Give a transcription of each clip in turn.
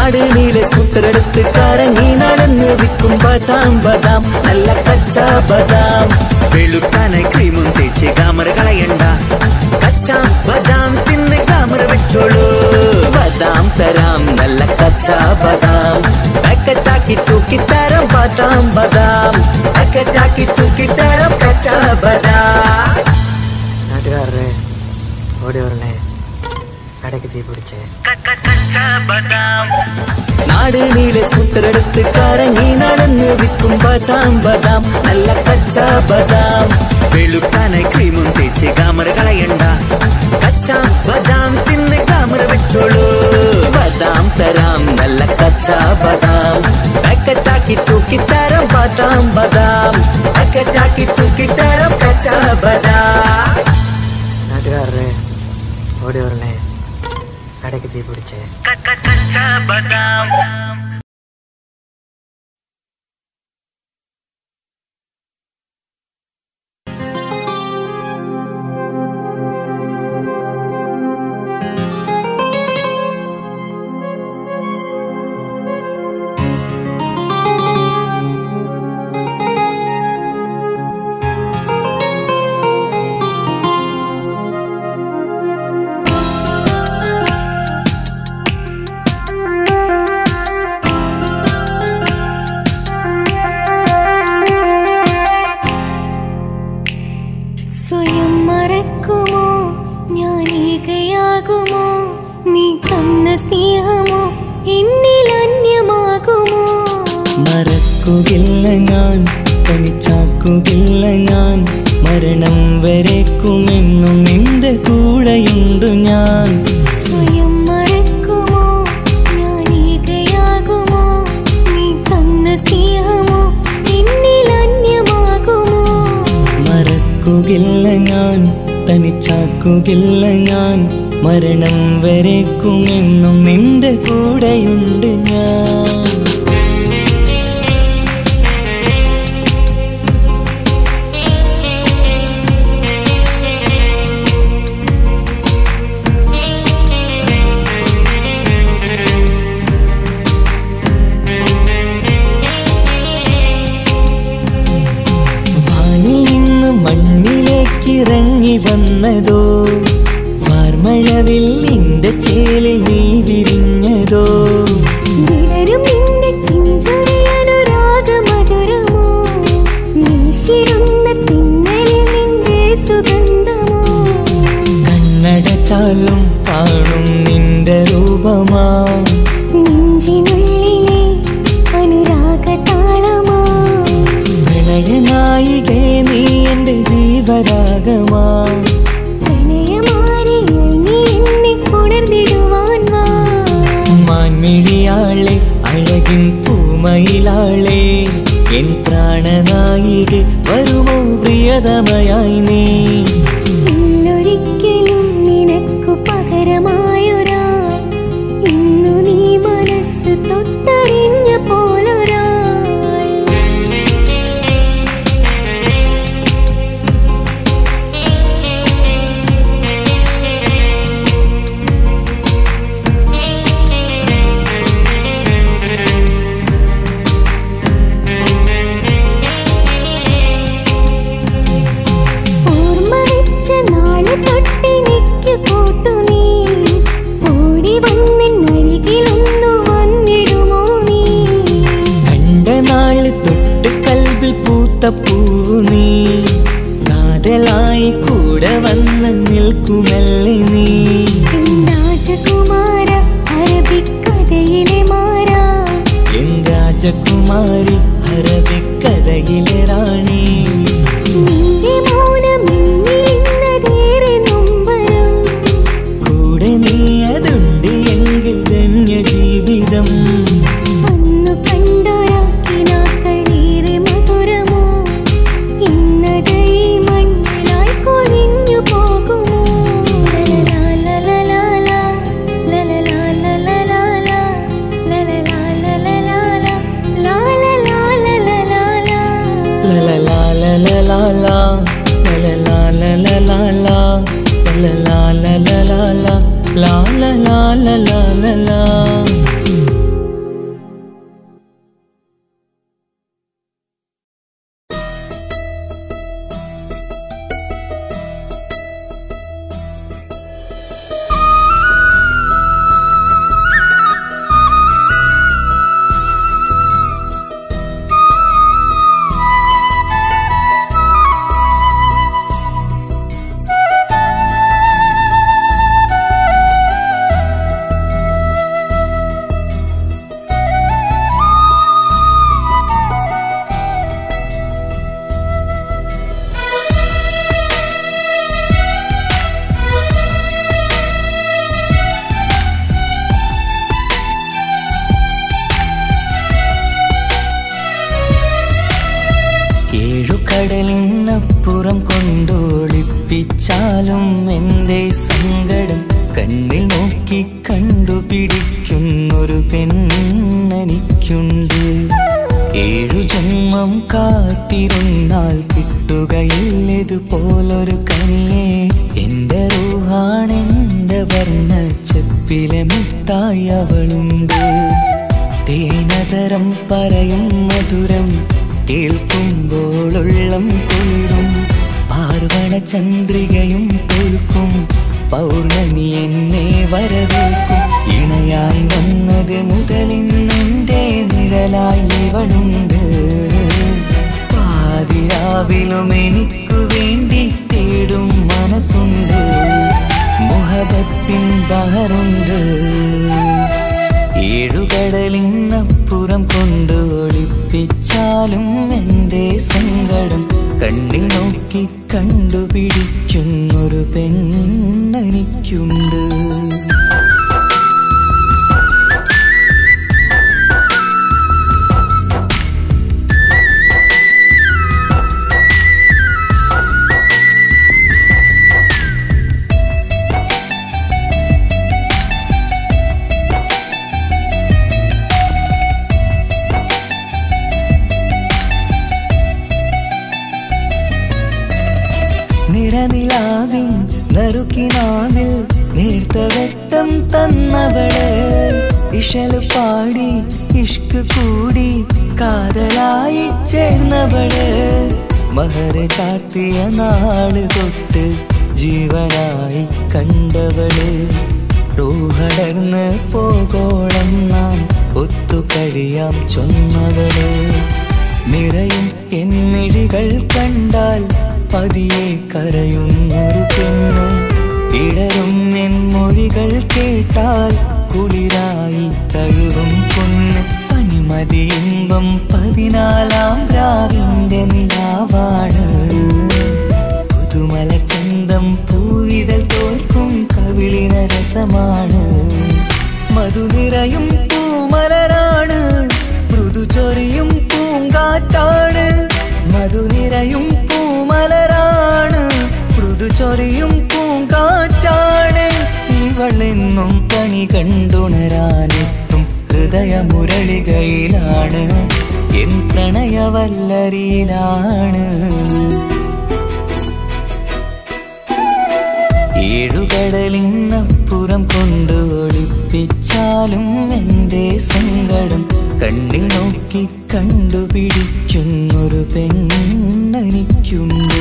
നാട് നീലെ സ്കൂട്ടർ എടുത്ത് കറങ്ങി നടന്ന് വിൽക്കും ബദാം ബദാം നല്ല കച്ച ബദാം വെളുക്കാനായി ക്രീമും തേച്ച് കാമറ കളയണ്ട കച്ച ബദാം തിന്ന് കാമറ വെച്ചോളൂ ബദാം തരാം നല്ല കച്ച ബദാം പാക്കറ്റാക്കി തൂക്കി തരാം ബദാം ബദാം പാക്കറ്റാക്കി തൂക്കി തരാം കച്ച ബദാം നാട്ടുകാരുടെ ഓടി വരണേ കടയ്ക്ക് തീ പിടിച്ചേ നാട് നീലെ സ്കൂട്ടർ എടുത്ത് കറങ്ങി നടന്ന് വിൽക്കും ബദാം ബദാം നല്ല കച്ച ബദാം വെളുക്കാനായി ക്രീമും തേച്ച് കാമറ കളയണ്ട കച്ച ബദാം തിന്ന് കാമറ വെച്ചോളൂ ബദാം തരാം നല്ല കച്ച ബദാം പാക്കറ്റാക്കി തൂക്കി തരാം ബദാം ബദാം പാക്കറ്റാക്കി തൂക്കി തരാം കച്ച ബദാം നാട്ടുകാരുടെ ഓടി വരണേ കടയ്ക്ക് തീ പിടിച്ചേ സ്വയം മറക്കുമോ ഞാൻ ഏകയാകുമോ നീ തന്ന സ്നേഹമോ എന്നിൽ അന്യമാകുമോ മറക്കുകയില്ല ഞാൻ തനിച്ചാക്കുകയില്ല ഞാൻ മരണം വരേക്കുമെന്നും നിന്റെ കൂടെയുണ്ട് ഞാൻ സ്വയം മറക്കുമോ ഞാൻ ഏകയാകുമോ നീ തന്ന സ്നേഹമോ എന്നിൽ അന്യമാകുമോ മറക്കുകയില്ല ഞാൻ തനിച്ചാക്കുകയില്ല ഞാൻ മരണം വരേക്കുമെന്നും നിന്റെ കൂടെയുണ്ട് ഞാൻ വാനിൽ നിന്ന് മണ്ണിലേക്ക് ഇറങ്ങി വന്നതോ വാർമഴവിൽ നിന്റെ ചേലിൽ നീ വിരിഞ്ഞതോ വിടരും നിന്റെ ചിഞ്ചുറിയനുരാഗമധുരമോ വീശിരുന്ന തിന്നലിൽ നിന്റെ സുഗന്ധമോ കണ്ണടച്ചാലും കാണും നിന്റെ രൂപമാ നെഞ്ചിനുള്ളിലെ അനുരാഗതാളമോ പ്രണയനായികേ നീ എന്റെ ജീവരാഗമാ പ്രണയമാരിയിൽ നീ എന്നെ ഉണർന്നിടുവാൻ വാ മാൻമിഴിയാളെ അഴകിൻ പൂമയിലാളെ എൻ പ്രാണനായികെ വരുമോ പ്രിയതമയായി നീ ഇല്ലൊരിക്കലും നിനക്കു പകരമായൊരാൾ ഇന്നു നീ മനസ്സ് തൊട്ടറിഞ്ഞ പോലൊരാൾ ഓർമ്മ വെച്ച നാള് തൊട്ടെനിക്ക് കൂട്ടു നീ ഓടി വന്നെന്നരികിലൊന്നു വന്നിടുമോ നീ കണ്ട നാള് തൊട്ട് കൽവിൽ പൂത്ത പൂവു നീ കാതലായി കൂടെ വന്ന് നിൽക്കുമല്ലേ നീ എൻ രാജകുമാര അറബിക്കഥയിലെ മാറാ എൻ രാജകുമാരി അറബിക്കഥയിലെ റാണി നിന്റെ മൗനം എന്നിലിന്നതേറെ നൊമ്പരം കൂടെ നീ അതുണ്ട് എങ്കിൽ ധന്യ ജീവിതം അന്നു കണ്ടൊരാക്കിനാക്കളേറെ മധുരമോ ഇന്നത് ഈ മണ്ണിലായി കൊഴിഞ്ഞു പോകുമോ ലലലാലലലാല, ലലലാലലലാല, ലലലാലലലാല, ലാലലാലലലാല. ലല ഏഴുകടലിനപ്പുറം കൊണ്ടോളിപ്പിച്ചാലും എന്റെ സങ്കടം കണ്ണിൽ നോക്കി കണ്ടുപിടിക്കുന്നൊരു പെണ്ണെനിക്കുണ്ട് ഏഴു ജന്മം കാത്തിരുന്നാൽ കിട്ടുകയില്ലതുപോലൊരു കനിയെ എന്റെ റൂഹാണെന്റെ വർണ്ണ ചെപ്പിലെ മുത്തായി അവളുണ്ട് തേനതരം പറയും മധുരം കേൾക്കുമ്പോളുള്ളം കുളിരും പാർവണ ചന്ദ്രികയും തോൽക്കും പൗർണമി എന്നെ വരവേൽക്കും ഇണയായി വന്നത് മുതലിന്നെന്റെ നിഴലായി ഇവളുണ്ട് പാതിരാവിലും എനിക്കു വേണ്ടി തേടും മനസ്സുണ്ട് മുഹബത്തിൻ ബഹറുണ്ട് ഏഴുകടലിനപ്പുറം കൊണ്ട് ഒളിപ്പിച്ചാലും എന്റെ സങ്കടം കണ്ണിൽ നോക്കി കണ്ടുപിടിക്കുന്നൊരു പെണ്ണെനിക്കുണ്ട് നിറനിലാവിൻ നറുക്കിനാവിൽ നേർത്ത വെട്ടം തന്നവള് ഇഷല് പാടി ഇഷ്ക് കൂടി കാതലായി ചേർന്നവള് മഹര ചാർത്തിയ നാള് തൊട്ട് ജീവനായി കണ്ടവള് റൂഹടർന്ന് പോകോളം നാം ഒത്തു കഴിയാം ചൊന്നവള് നിറയും എന്നിഴികൾ കണ്ടാൽ പതിയെ കരയുന്നൊരു പെണ്ണ് ഇടറും എൻ മൊഴികൾ കേട്ടാൽ കുളിരായി തഴുകും പൊന്ന് പനിമതി ഇമ്പം പതിനാലാം രാവിന്റെ നിലാവാണ് പുതുമലർ ചന്തം പൂവിതൽ തോൽക്കും കവിളിന രസമാണ് മധുനിറയും പൂമലരാണ് മൃദു ചൊരിയും പൂങ്കാറ്റാണ് മധുനിറയും പൂമലരാണ് മൃദു ചൊരിയും പൂങ്കാറ്റാണ് ഇവളെന്നും പണി കണ്ടുണരാനെത്തും ഹൃദയമുരളികയിലാണ് എൻ പ്രണയവല്ലരിയിലാണ് ഏഴുകടലിനപ്പുറം കൊണ്ട് ഒളിപ്പിച്ചാലും എന്റെ സങ്കടം കണ്ണിൽ നോക്കി കണ്ടുപിടിക്കുന്നൊരു പെണ്ണെനിക്കുണ്ട്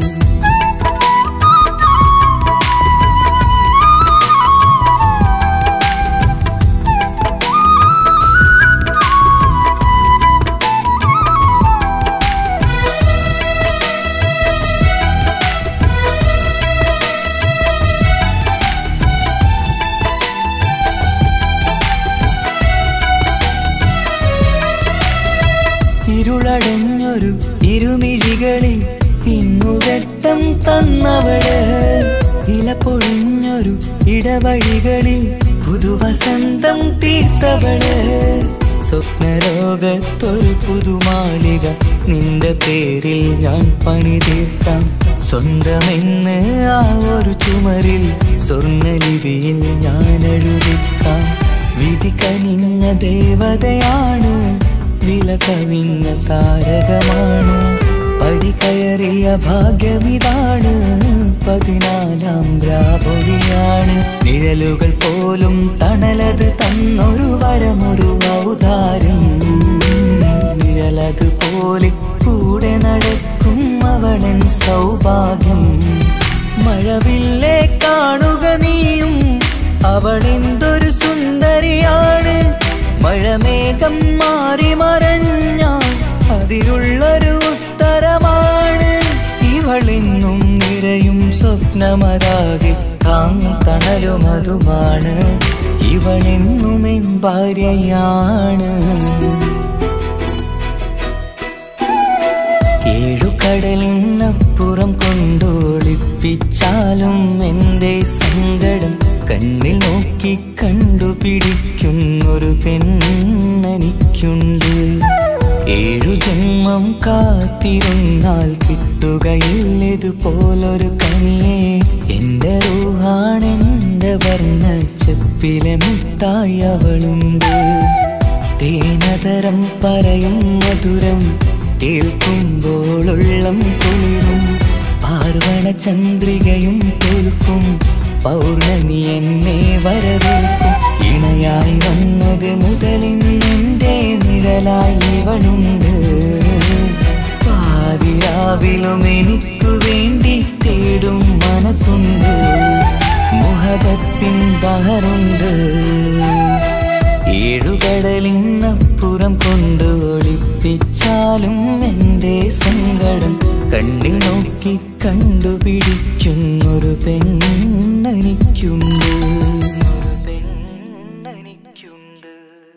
ഇരുളടഞ്ഞൊരു ഇരുമിഴികളിൽ ഇന്നു വെട്ടം തന്നവള് ഇല പൊഴിഞ്ഞൊരു ഇടവഴികളിൽ പുതുവസന്തം തീർത്തവള് സ്വപ്നലോകത്തൊരു പുതുമാളിക നിന്റെ പേരിൽ ഞാൻ പണി തീർക്കാം സ്വന്തമെന്ന് ആ ഒരു ചുമരിൽ സ്വർണ്ണലിപിയിൽ ഞാൻ എഴുതിക്കാം വിധി കനിഞ്ഞ ദേവതയാണ് വില കവിഞ്ഞ താരകമാണ് പടി കയറിയ ഭാഗ്യമിതാണ് പതിനാലാം ദ്രാപൊലിയാണ് നിഴലുകൾ പോലും തണലത് തന്നൊരു വരമൊരു ഔദാരം നിഴലത് പോലെ കൂടെ നടക്കും അവളൻ സൗഭാഗ്യം മഴവില്ലേ കാണുക നീയും അവളെന്തൊരു സുന്ദരിയാണ് മഴമേഘം മാറി മറഞ്ഞാൽ അതിലുള്ളൊരു ഉത്തരമാണ് ഇവളെന്നും നിറയും സ്വപ്നമതാകെ താങ്ങും തണലുമതുമാണ് ഇവളെന്നും എൻ ഭാര്യയാണ് ഏഴുകടലിനപ്പുറം കൊണ്ടോളിപ്പിച്ചാലും എന്റെ സങ്കടം കണ്ണിൽ നോക്കി കണ്ടുപിടിക്കുന്നൊരു പെണ്ണെനിക്കുണ്ട് ഏഴു ജന്മം കാത്തിരുന്നാൽ കിട്ടുകയില്ലതുപോലൊരു കനിയെ എന്റെ റൂഹാണെന്റെ വർണ്ണ ചെപ്പിലെ മുത്തായി അവളുണ്ട് തേനതരം പറയും മധുരം കേൾക്കുമ്പോളുള്ളം കുളിരും പാർവണ ചന്ദ്രികയും കേൾക്കും പൗർണമി എന്നെ വരവേൽക്കും ഇണയായി വന്നത് മുതലിന്നെന്റെ നിഴലായി ഇവളുണ്ട് പാതിരാവിലും എനിക്കു വേണ്ടി തേടും മനസ്സുണ്ട് മുഹബത്തിൻ ബഹറുണ്ട് ഏഴുകടലിനപ്പുറം കൊണ്ട് ഒളിപ്പിച്ചാലും എന്റെ സങ്കടം കണ്ണിൽ നോക്കി കണ്ടുപിടിക്കുന്നൊരു പെണ്ണെനിക്കുണ്ട് പെണ്ണെനിക്കുണ്ട്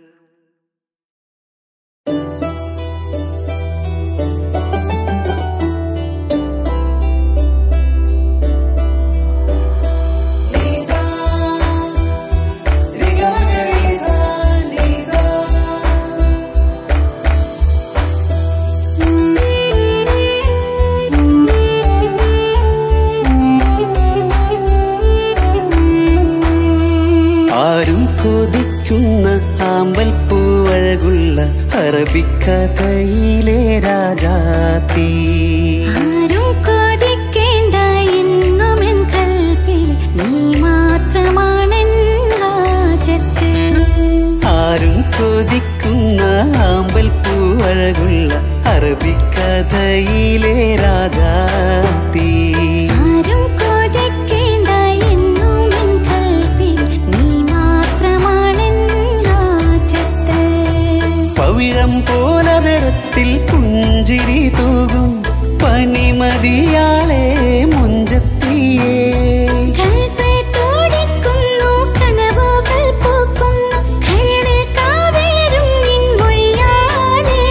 ആരും കൊതിക്കുന്ന ആമ്പൽ പൂവഴകുള്ള അറബിക്കഥയിലെ രാജാത്തി ആരും കൊതിക്കേണ്ട എന്നും എൻ കൽപ്പിൽ നീ മാത്രമാണെൻ ഹാജത്ത് ആരും കൊതിക്കുന്ന ആമ്പൽ പൂവഴകുള്ള അറബിക്കഥയിലെ രാജാത്തി ആരും കൊതിക്കേണ്ട എന്നും എൻ കൽപ്പിൽ നീ മാത്രമാണെൻ ഹാജത്ത് പവിഴം പോലതരത്തിൽ പുഞ്ചിരി തൂകും പനിമതിയാളെ മുഞ്ചത്തിയേ കൽപ്പെ തുടിക്കുന്നു കനവുകൾ പൂക്കുന്നു കരട് കാവേരും നിൻ മൊഴിയാലേ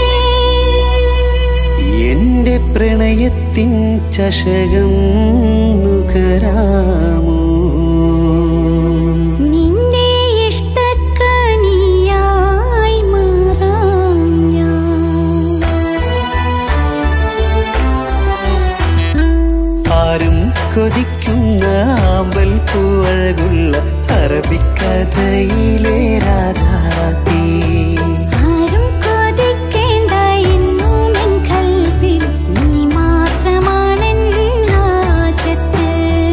എന്റെ പ്രണയത്തിൻ ചഷകം നുകരാമോ നിന്റെ ഇഷ്ടക്കനിയായി മാറാം ആരും കൊതിക്കുന്ന ആമ്പൽ പൂവഴകുള്ള അറബിക്കഥയിലെ രാധാത്തി ആരും കൊതിക്കേണ്ട എന്നും എൻ കൽവിൽ നീ മാത്രമാണെൻ ഹാജത്ത്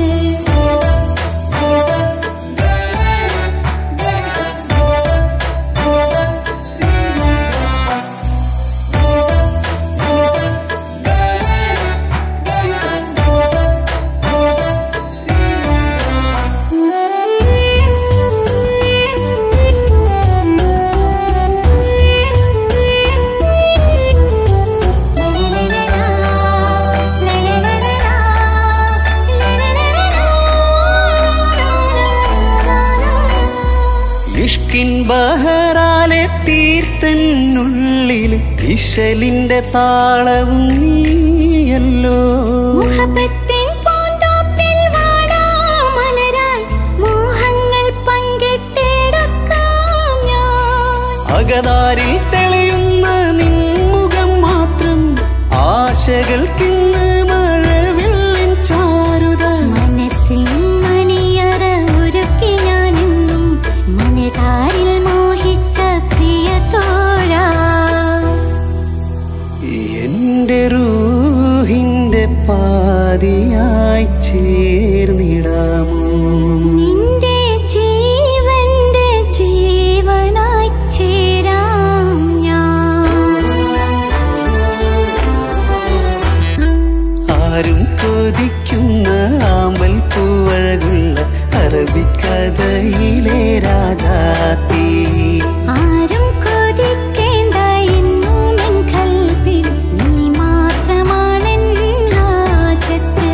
ഇഷ്കിൻ ബഹറാലെ തീർത്തനുള്ളിൽ ഇശലിന്റെ താളവും നീയല്ലോ മുഹബത്തിൻ പൂന്തോപ്പിൽ വാടാമലരായി മോഹങ്ങൾ പങ്കിട്ടെടുക്കാം ഞാൻ അകതാരിൽ തെളിയുന്ന നിൻമുഖം മാത്രം ആശകൾക്കിന്ന് മഴവില്ലിൻ ചാരുത മനസ്സിൽ മണിയറ ഒരുക്കി ഞാനെന്നും മനതാരിൽ മോഹിച്ച പ്രിയ തോഴ എന്റെ റൂഹിന്റെ പാതിയായി ചേർന്നിടാമോ നിന്റെ ജീവന്റെ ജീവനായി ചേരാം ഞാൻ ആരും കൊതിക്കുന്ന ആമ്പൽ പൂവഴകുള്ള അറബിക്കഥയിലെ രാജാത്തി ആരും കൊതിക്കേണ്ട എന്നും എൻ കൽവിൽ നീ മാത്രമാണെൻ ഹാജത്ത്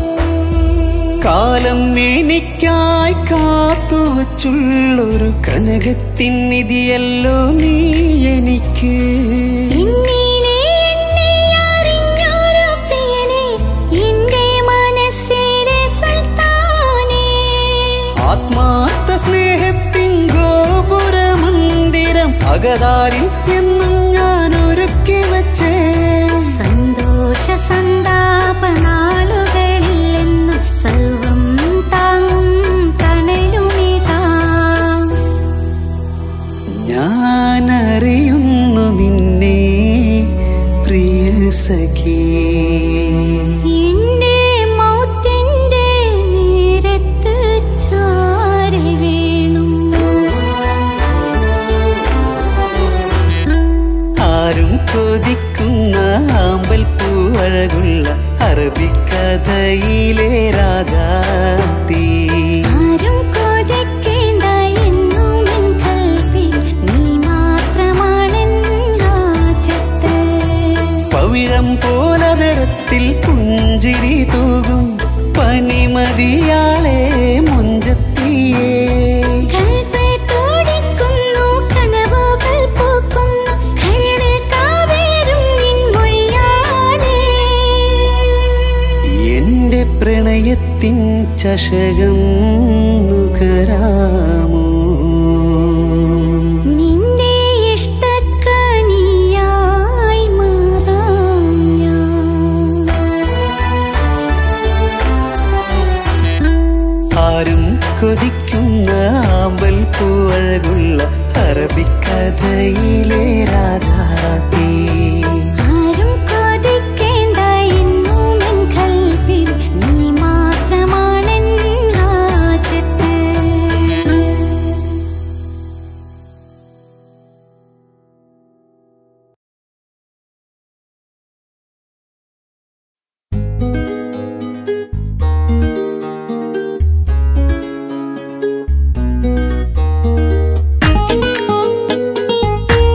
കാലം എനിക്കായി കാത്തുവച്ചുള്ളൊരു കന കനകത്തിൻ നിധിയല്ലോ നീ എനിക്ക് എന്നിലെ എന്നെ അറിഞ്ഞൊരു പ്രിയനെ, എന്റെ മനസ്സിലെ സുൽത്താനേ. ആത്മാർത്ഥ സ്നേഹത്തിൻ ഗോപുര മന്ദിരം അകതാരിൽ എന്നും ഞാൻ ഒരുക്കി വച്ചേ സന്തോഷ സന്താപ നാളുകളിൽ എന്നും സർവം താങ്ങും തണലുമിതാ ഞാൻ അറിയുന്നു നിന്നെ പ്രിയ സഖി എന്റെ മൗത്തിന്റെ നേരത്ത് ചാരി വീണു ആരും കൊതിക്കുന്ന ആമ്പൽ പൂവഴകുള്ള അറബിക്കഥയിലെ രാധാത്തി ആരും കൊതിക്കേണ്ട എന്നും എൻ കൽവിൽ നീ മാത്രമാണെൻ രാജത്ത് പവിഴം പോലതരത്തിൽ പുഞ്ചിരി തൂകും പനിമതിയാളെ മുഞ്ചത്തിയേ കൽബ് തുടിക്കുന്നു കനവുകൾ പൂക്കുന്നു കരട് കാവേരും നിൻ മൊഴിയാലേ എന്റെ പ്രണയത്തിൻ ചഷകം നുകരാമോ നിന്റെ ഇഷ്ടക്കനിയായി മാറാം ആരും കൊതിക്കുന്ന ആമ്പൽ പൂവഴകുള്ള അറബിക്കഥയിലെ രാധാത്തി ആരും കൊതിക്കേണ്ട എന്നും എൻ കൽവിൽ നീ മാത്രമാണെൻ ഹാജത്ത് ും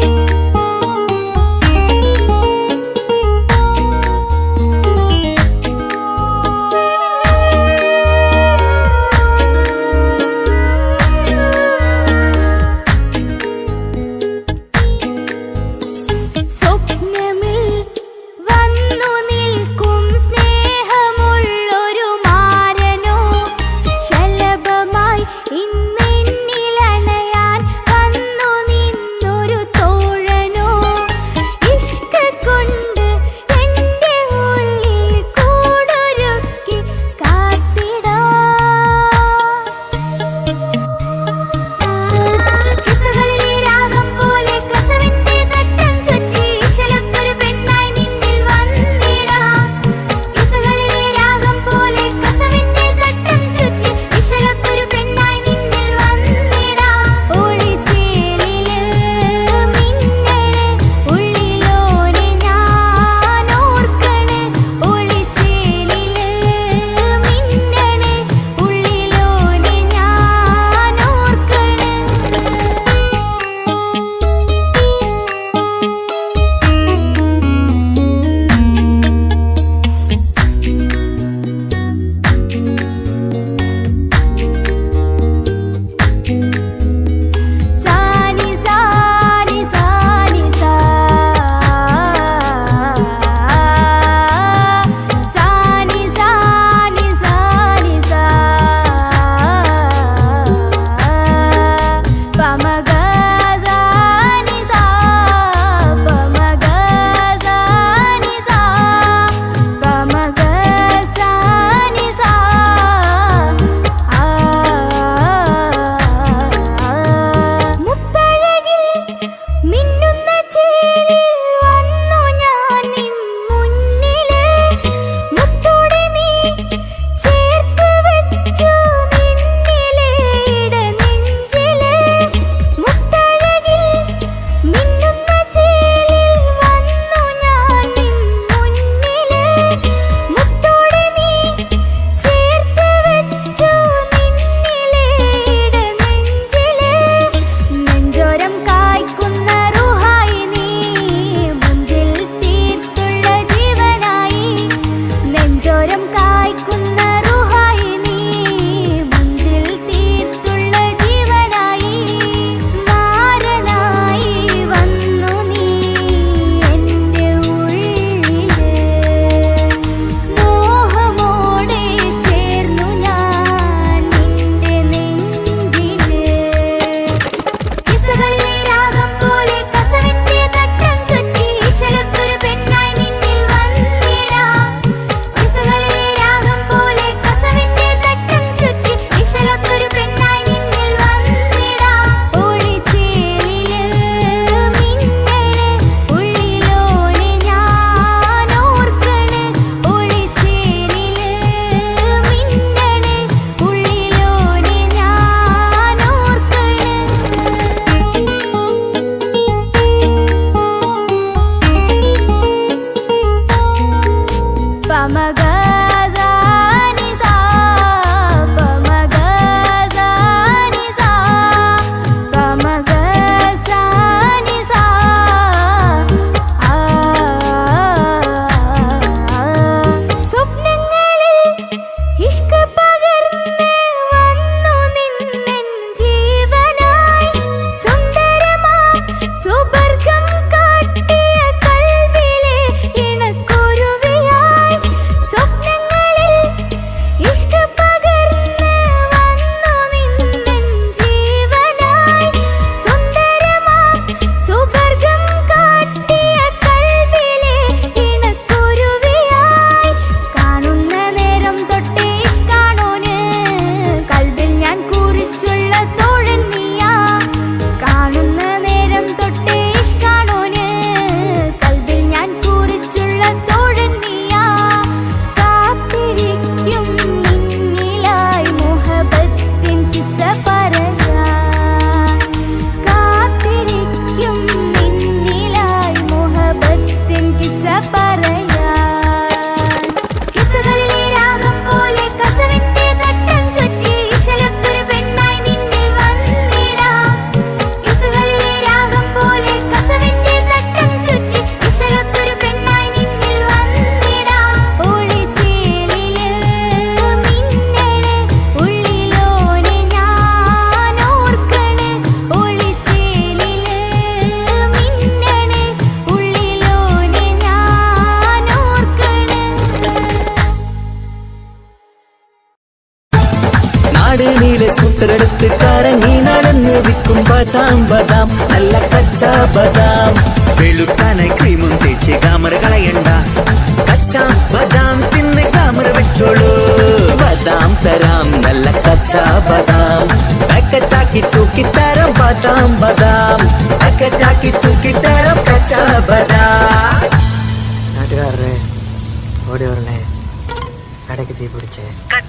സ്കൂട്ടറെടുത്ത് കറങ്ങി നടന്ന് വിൽക്കും ബദാം ബദാം നല്ല കച്ചാ ബദാം വെളുക്കാനായി ക്രീമും തേച്ച് കാമറ കളയണ്ട കച്ചാ ബദാം തിന്ന് കാമറ വെച്ചോളൂ ബദാം തരാം നല്ല കച്ചാ ബദാം പാക്കറ്റാക്കി തൂക്കിത്തരം ബദാം ബദാം പാക്കറ്റാക്കി തൂക്കിത്തരം കച്ചാ ബദാം നാട്ടുകാരുടെ ഓടി വരണേ കടയ്ക്ക് തീ പിടിച്ചേ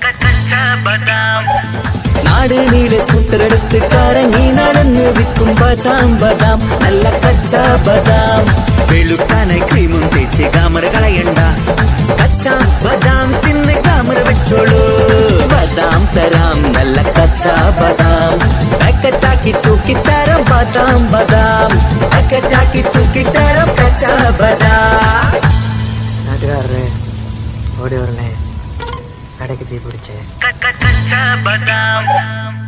നാട് നീല സ്കൂട്ടറെടുത്ത് കറങ്ങി നടന്ന് വിൽക്കും ബദാം ബദാം നല്ല കച്ചാ ബദാം വെളുക്കാനായി ക്രീമും തേച്ച് കാമറ കളയണ്ട കച്ചാ ബദാം തിന്ന് കാമറ വെച്ചോളൂ ബദാം തരാം നല്ല കച്ചാ ബദാം പാക്കറ്റാക്കി തൂക്കിത്തരം ബദാം ബദാം പാക്കറ്റാക്കി തൂക്കിത്തരം കച്ചാ ബദാം നാട്ടുകാരുടെ ഓടി വരണേ കടയ്ക്ക് തീ പിടിച്ചേ കച്ചാ ബദാം